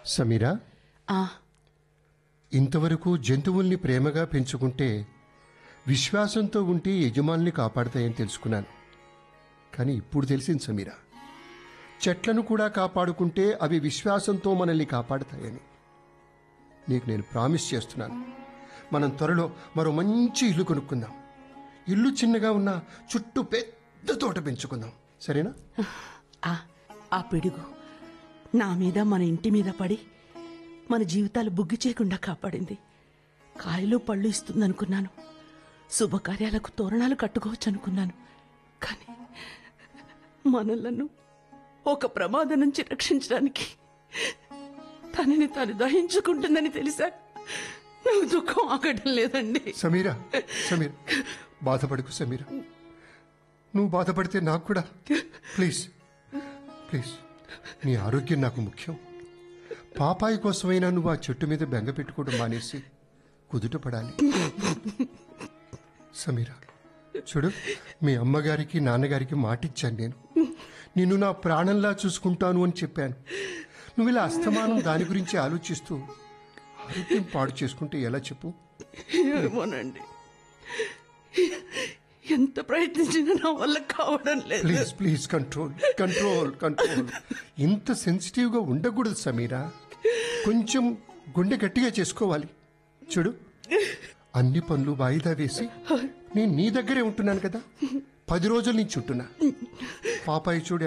సమీరా ఆ, ఇంతవరకు జంతువుల్ని ప్రేమగా పెంచుకుంటే విశ్వాసంతో ఉంటే యజమానుల్ని కాపాడతాయని తెలుసుకున్నాను కానీ ఇప్పుడు తెలిసింది సమీరా చెట్లను కూడా కాపాడుకుంటే అవి విశ్వాసంతో మనల్ని కాపాడతాయని నీకు నేను ప్రామిస్ చేస్తున్నాను మనం త్వరలో మరో మంచి ఇల్లు కొనుక్కుందాం ఇల్లు చిన్నగా ఉన్నా చుట్టూ పెద్ద తోట పెంచుకుందాం సరేనా ఆ, ఆ పిడుగు నా మీద మన ఇంటి మీద పడి మన జీవితాలు బుగ్గి చేయకుండా కాపాడింది కాయలు పళ్ళు ఇస్తుందనుకున్నాను శుభకార్యాలకు తోరణాలు కట్టుకోవచ్చు అనుకున్నాను కానీ మనలను ఒక ప్రమాదం నుంచి రక్షించడానికి తనని తాను దహించుకుంటుందని తెలిసా నాకు దుఃఖం ఆగడం లేదండి సమీరా సమీర్ బాధపడకు సమీరా నువ్వు బాధపడితే నాకు కూడా ప్లీజ్ ప్లీజ్ నీ ఆరోగ్యం నాకు ముఖ్యం పాపాయి కోసమైనా నువ్వు ఆ చెట్టు మీద బెంగ పెట్టుకోవడం మానేసి కుదుట పడాలి సమీరా చూడు మీ అమ్మగారికి నాన్నగారికి మాటిచ్చాను నేను నిన్ను నా ప్రాణంలా చూసుకుంటాను అని చెప్పాను నువ్వు ఇలా అస్తమానం దాని గురించి ఆలోచిస్తూ ఆరోగ్యం పాడు చేసుకుంటే ఎలా చెప్పు ఏమోనండి ఎంత ప్రయత్నించినా నా వల్ల కావడం లేదు please please control control control ఇంత సెన్సిటివ్గా ఉండకూడదు సమీరా కొంచెం గుండె గట్టిగా చేసుకోవాలి చూడు అన్ని పనులు వాయిదా వేసి నేను నీ దగ్గరే ఉంటున్నాను కదా పది రోజుల నుంచి ఉంటున్నా పాపాయి చూడు